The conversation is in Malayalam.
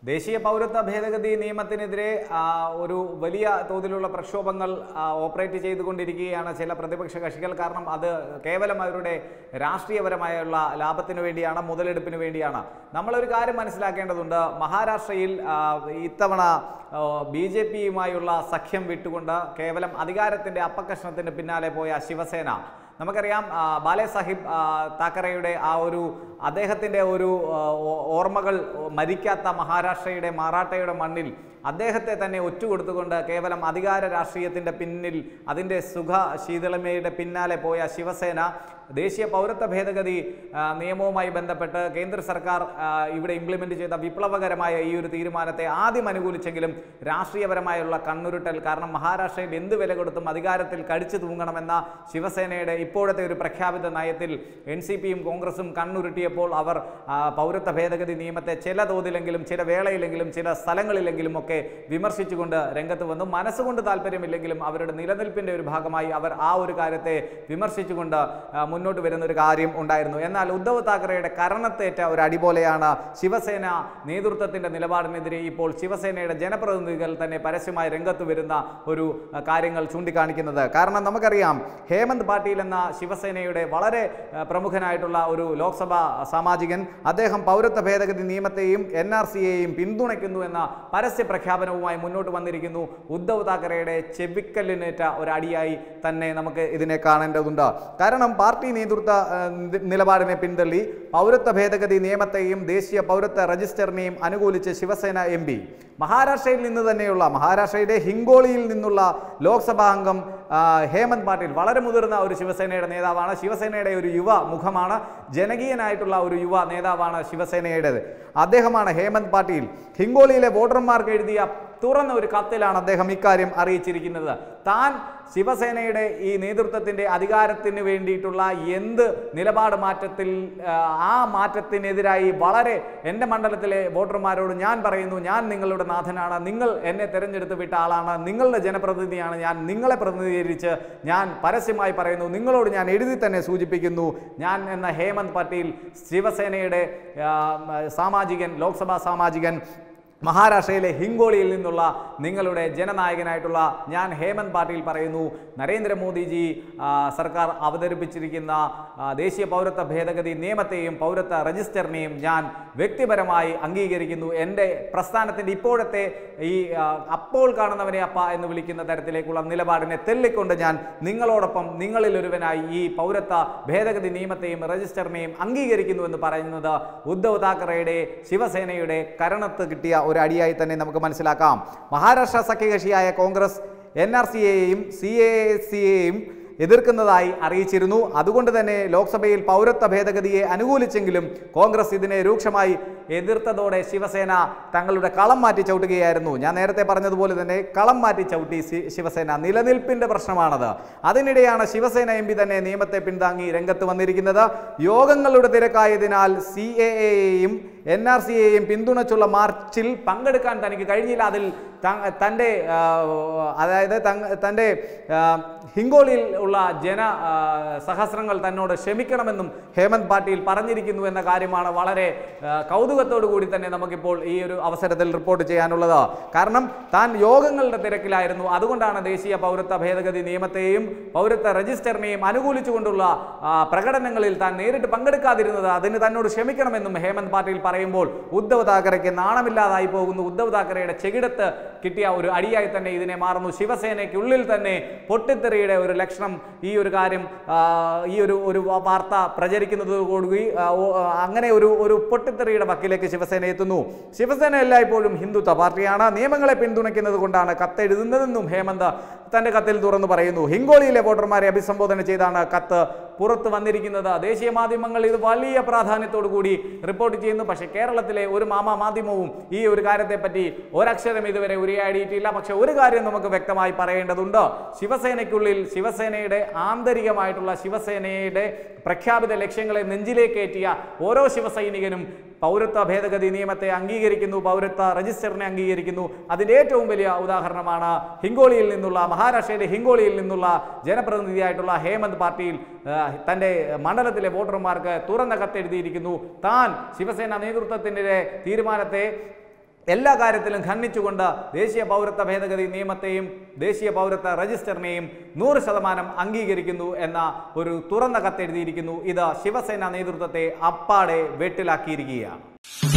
ദേശീയ പൗരത്വ ഭേദഗതി നിയമത്തിനെതിരെ ആ, ഒരു വലിയ തോതിലുള്ള പ്രക്ഷോഭങ്ങൾ ആ, ഓപ്പറേറ്റ് ചെയ്തുകൊണ്ടിരിക്കുകയാണ് ചില പ്രതിപക്ഷ കക്ഷികൾ കാരണം അത് കേവലം അവരുടെ രാഷ്ട്രീയപരമായുള്ള ലാഭത്തിന് വേണ്ടിയാണ് മുതലെടുപ്പിന് വേണ്ടിയാണ് നമ്മളൊരു കാര്യം മനസ്സിലാക്കേണ്ടതുണ്ട് മഹാരാഷ്ട്രയിൽ ആ, ഇത്തവണ ബി ജെ പിയുമായുള്ള സഖ്യം വിട്ടുകൊണ്ട് കേവലം അധികാരത്തിൻ്റെ അപ്പകഷ്ണത്തിന് പിന്നാലെ പോയ ശിവസേന നമുക്കറിയാം ആ, ബാലെ സാഹിബ് ആ, താക്കറെയുടെ ആ ഒരു അദ്ദേഹത്തിൻ്റെ ഒരു ആ, ഓ- ഓർമ്മകൾ മരിക്കാത്ത മഹാരാഷ്ട്രയുടെ മറാഠയുടെ മണ്ണിൽ അദ്ദേഹത്തെ തന്നെ ഒറ്റുകൊടുത്തുകൊണ്ട് കേവലം അധികാര രാഷ്ട്രീയത്തിൻ്റെ പിന്നിൽ അതിൻ്റെ സുഖ ശീതളമയുടെ പിന്നാലെ പോയ ശിവസേന ദേശീയ പൗരത്വ ഭേദഗതി ആ, നിയമവുമായി ബന്ധപ്പെട്ട് കേന്ദ്ര സർക്കാർ ആ, ഇവിടെ ഇംപ്ലിമെൻ്റ് ചെയ്ത വിപ്ലവകരമായ ഈ ഒരു തീരുമാനത്തെ ആദ്യം അനുകൂലിച്ചെങ്കിലും രാഷ്ട്രീയപരമായുള്ള കണ്ണുരുട്ടൽ കാരണം മഹാരാഷ്ട്രയിൽ എന്ത് വില കൊടുത്തും അധികാരത്തിൽ കടിച്ചു തൂങ്ങണമെന്ന ശിവസേനയുടെ ഇപ്പോഴത്തെ ഒരു പ്രഖ്യാപിത നയത്തിൽ എൻ സി പിയും കോൺഗ്രസും കണ്ണുരുട്ടിയപ്പോൾ അവർ ആ, പൗരത്വ ഭേദഗതി നിയമത്തെ ചില തോതിലെങ്കിലും ചില വേളയിലെങ്കിലും ചില സ്ഥലങ്ങളിലെങ്കിലും ഒക്കെ വിമർശിച്ചുകൊണ്ട് രംഗത്ത് വന്നു മനസ്സുകൊണ്ട് താല്പര്യമില്ലെങ്കിലും അവരുടെ നിലനിൽപ്പിൻ്റെ ഒരു ഭാഗമായി അവർ ആ ഒരു കാര്യത്തെ വിമർശിച്ചുകൊണ്ട് ആ, മുന്നോട്ട് വരുന്ന ഒരു കാര്യം ഉണ്ടായിരുന്നു എന്നാൽ ഉദ്ധവ് താക്കറെയുടെ കരണത്തേറ്റ ഒരു അടി പോലെയാണ് ശിവസേന നേതൃത്വത്തിൻ്റെ നിലപാടിനെതിരെ ഇപ്പോൾ ശിവസേനയുടെ ജനപ്രതിനിധികൾ തന്നെ പരസ്യമായി രംഗത്ത് വരുന്ന ഒരു ആ, കാര്യങ്ങൾ ചൂണ്ടിക്കാണിക്കുന്നത് കാരണം നമുക്കറിയാം ഹേമന്ത് പാട്ടീൽ എന്ന ശിവസേനയുടെ വളരെ ആ, പ്രമുഖനായിട്ടുള്ള ഒരു ലോക്സഭാ സാമാജികൻ അദ്ദേഹം പൗരത്വ ഭേദഗതി നിയമത്തെയും എൻ ആർ സിയെയും പിന്തുണയ്ക്കുന്നു എന്ന പരസ്യ പ്രഖ്യാപനവുമായി മുന്നോട്ട് വന്നിരിക്കുന്നു ഉദ്ധവ് താക്കറെയുടെ ചെവിക്കല്ലിനേറ്റ ഒരു അടിയായി തന്നെ നമുക്ക് ഇതിനെ കാണേണ്ടതുണ്ട് കാരണം പാർട്ടി നേതൃത്വ ആ, നി- നിലപാടിനെ പിന്തള്ളി പൗരത്വ ഭേദഗതി നിയമത്തെയും ദേശീയ പൗരത്വ രജിസ്റ്ററിനെയും അനുകൂലിച്ച് ശിവസേന എം പി മഹാരാഷ്ട്രയിൽ നിന്ന് തന്നെയുള്ള മഹാരാഷ്ട്രയുടെ ഹിങ്കോളിയിൽ നിന്നുള്ള ലോക്സഭാ അംഗം ആ, ഹേമന്ത് പാട്ടീൽ വളരെ മുതിർന്ന ഒരു ശിവസേനയുടെ നേതാവാണ് ശിവസേനയുടെ ഒരു യുവ മുഖമാണ് ജനകീയനായിട്ടുള്ള ഒരു യുവ നേതാവാണ് ശിവസേനയുടേത് അദ്ദേഹമാണ് ഹേമന്ത് പാട്ടീൽ ഹിങ്കോളിയിലെ വോട്ടർമാർക്ക് എഴുതിയ തുറന്ന ഒരു കത്തിലാണ് അദ്ദേഹം ഇക്കാര്യം അറിയിച്ചിരിക്കുന്നത് താൻ ശിവസേനയുടെ ഈ നേതൃത്വത്തിൻ്റെ അധികാരത്തിന് വേണ്ടിയിട്ടുള്ള എന്ത് നിലപാട് മാറ്റത്തിൽ ആ, ആ മാറ്റത്തിനെതിരായി വളരെ എൻ്റെ മണ്ഡലത്തിലെ വോട്ടർമാരോട് ഞാൻ പറയുന്നു ഞാൻ നിങ്ങളുടെ നാഥനാണ് നിങ്ങൾ എന്നെ തിരഞ്ഞെടുത്ത് വിട്ട ആളാണ് നിങ്ങളുടെ ജനപ്രതിനിധിയാണ് ഞാൻ നിങ്ങളെ പ്രതിനിധീകരിച്ച് ഞാൻ പരസ്യമായി പറയുന്നു നിങ്ങളോട് ഞാൻ എഴുതി തന്നെ സൂചിപ്പിക്കുന്നു ഞാൻ എന്ന ഹേമന്ത് പട്ടേൽ ശിവസേനയുടെ ആ, സാമാജികൻ ലോക്സഭാ സാമാജികൻ മഹാരാഷ്ട്രയിലെ ഹിങ്കോളിയിൽ നിന്നുള്ള നിങ്ങളുടെ ജനനായകനായിട്ടുള്ള ഞാൻ ഹേമന്ത് പാട്ടീൽ പറയുന്നു നരേന്ദ്രമോദിജി ആ, സർക്കാർ അവതരിപ്പിച്ചിരിക്കുന്ന ആ, ദേശീയ പൗരത്വ ഭേദഗതി നിയമത്തെയും പൗരത്വ രജിസ്റ്ററിനെയും ഞാൻ വ്യക്തിപരമായി അംഗീകരിക്കുന്നു എൻ്റെ പ്രസ്ഥാനത്തിൻ്റെ ഇപ്പോഴത്തെ ഈ ആ, അപ്പോൾ കാണുന്നവനെ അപ്പ എന്ന് വിളിക്കുന്ന തരത്തിലേക്കുള്ള നിലപാടിനെ തെല്ലിക്കൊണ്ട് ഞാൻ നിങ്ങളോടൊപ്പം നിങ്ങളിൽ ഒരുവനായി ഈ പൗരത്വ ഭേദഗതി നിയമത്തെയും രജിസ്റ്ററിനെയും അംഗീകരിക്കുന്നു എന്ന് പറയുന്നത് ഉദ്ധവ് താക്കറെയുടെ ശിവസേനയുടെ കരണത്ത് കിട്ടിയ ഒരു അടിയായി തന്നെ നമുക്ക് മനസ്സിലാക്കാം മഹാരാഷ്ട്ര സഖ്യകക്ഷിയായ കോൺഗ്രസ് എൻ ആർ സിയെയും സി എ സിയെയും എതിർക്കുന്നതായി അറിയിച്ചിരുന്നു അതുകൊണ്ട് തന്നെ ലോക്സഭയിൽ പൗരത്വ ഭേദഗതിയെ അനുകൂലിച്ചെങ്കിലും കോൺഗ്രസ് ഇതിനെ രൂക്ഷമായി എതിർത്തതോടെ ശിവസേന തങ്ങളുടെ കളം മാറ്റി ചവിട്ടുകയായിരുന്നു ഞാൻ നേരത്തെ പറഞ്ഞതുപോലെ തന്നെ കളം മാറ്റി ചവിട്ടി സി- ശിവസേന നിലനിൽപ്പിന്റെ പ്രശ്നമാണത് അതിനിടെയാണ് ശിവസേന എം പി തന്നെ നിയമത്തെ പിന്താങ്ങി രംഗത്ത് വന്നിരിക്കുന്നത് യോഗങ്ങളുടെ തിരക്കായതിനാൽ സി എ എയെയും എൻ ആർ സിയെയും പിന്തുണച്ചുള്ള മാർച്ചിൽ പങ്കെടുക്കാൻ തനിക്ക് കഴിഞ്ഞില്ല അതിൽ ത- തൻ്റെ ആ, അതായത് തങ്- തൻ്റെ ആ, ഹിങ്കോളിയിൽ ഉള്ള ജന ആ, സഹസ്രങ്ങൾ തന്നോട് ക്ഷമിക്കണമെന്നും ഹേമന്ത് പാട്ടീൽ പറഞ്ഞിരിക്കുന്നു എന്ന കാര്യമാണ് വളരെ ആ, കൗതുകത്തോടു കൂടി തന്നെ നമുക്കിപ്പോൾ ഈ ഒരു അവസരത്തിൽ റിപ്പോർട്ട് ചെയ്യാനുള്ളത് കാരണം താൻ യോഗങ്ങളുടെ തിരക്കിലായിരുന്നു അതുകൊണ്ടാണ് ദേശീയ പൗരത്വ ഭേദഗതി നിയമത്തെയും പൗരത്വ രജിസ്റ്ററിനെയും അനുകൂലിച്ചുകൊണ്ടുള്ള ആ, പ്രകടനങ്ങളിൽ താൻ നേരിട്ട് പങ്കെടുക്കാതിരുന്നത് അതിന് തന്നോട് ക്ഷമിക്കണമെന്നും ഹേമന്ത് പാട്ടീൽ പറയുമ്പോൾ ഉദ്ധവ് താക്കറെക്ക് നാണമില്ലാതായി പോകുന്നു ഉദ്ധവ് താക്കറെയുടെ ചെകിടത്ത് കിട്ടിയ ഒരു അടിയായി തന്നെ ഇതിനെ മാറുന്നു ശിവസേനയ്ക്കുള്ളിൽ തന്നെ പൊട്ടിത്തെറിയുടെ ഒരു ലക്ഷണം ഈ ഒരു കാര്യം ആ, ഈ ഒരു ഒരു വാർത്ത പ്രചരിക്കുന്നതോടുകൂടി ആ, ഓ, ആ, അങ്ങനെ ഒരു ഒരു പൊട്ടിത്തെറിയുടെ വക്കിലേക്ക് ശിവസേന എത്തുന്നു ശിവസേന എല്ലായ്പ്പോഴും ഹിന്ദുത്വ പാർട്ടിയാണ് നിയമങ്ങളെ പിന്തുണയ്ക്കുന്നത് കൊണ്ടാണ് കത്തെഴുതുന്നതെന്നും ഹേമന്ത് തന്റെ കത്തിൽ തുറന്നു പറയുന്നു ഹിങ്കോളിയിലെ വോട്ടർമാരെ അഭിസംബോധന ചെയ്താണ് കത്ത് പുറത്തു വന്നിരിക്കുന്നത് ദേശീയ മാധ്യമങ്ങൾ ഇത് വലിയ പ്രാധാന്യത്തോടു കൂടി റിപ്പോർട്ട് ചെയ്യുന്നു പക്ഷേ കേരളത്തിലെ ഒരു മാമാ മാധ്യമവും ഈ ഒരു കാര്യത്തെപ്പറ്റി ഒരക്ഷരം ഇതുവരെ ഉരിയാടിയിട്ടില്ല പക്ഷെ ഒരു കാര്യം നമുക്ക് വ്യക്തമായി പറയേണ്ടതുണ്ട് ശിവസേനയ്ക്കുള്ളിൽ ശിവസേനയുടെ ആന്തരികമായിട്ടുള്ള ശിവസേനയുടെ പ്രഖ്യാപിത ലക്ഷ്യങ്ങളെ നെഞ്ചിലേക്കേറ്റിയ ഓരോ ശിവസൈനികനും പൗരത്വ ഭേദഗതി നിയമത്തെ അംഗീകരിക്കുന്നു പൗരത്വ രജിസ്റ്ററിനെ അംഗീകരിക്കുന്നു അതിൻ്റെ ഏറ്റവും വലിയ ഉദാഹരണമാണ് ഹിങ്കോളിയിൽ നിന്നുള്ള മഹാരാഷ്ട്രയിലെ ഹിങ്കോളിയിൽ നിന്നുള്ള ജനപ്രതിനിധിയായിട്ടുള്ള ഹേമന്ത് പാട്ടീൽ ആ, തൻ്റെ മണ്ഡലത്തിലെ വോട്ടർമാർക്ക് തുറന്ന കത്തെഴുതിയിരിക്കുന്നു താൻ ശിവസേന നേതൃത്വത്തിൻ്റെ തീരുമാനത്തെ എല്ലാ കാര്യത്തിലും ഖണ്ഡിച്ചുകൊണ്ട് ദേശീയ പൗരത്വ ഭേദഗതി നിയമത്തെയും ദേശീയ പൗരത്വ രജിസ്റ്ററിനെയും നൂറ് ശതമാനം അംഗീകരിക്കുന്നു എന്ന ഒരു തുറന്ന കത്തെഴുതിയിരിക്കുന്നു ഇത് ശിവസേന നേതൃത്വത്തെ അപ്പാടെ വെട്ടിലാക്കിയിരിക്കുകയാണ്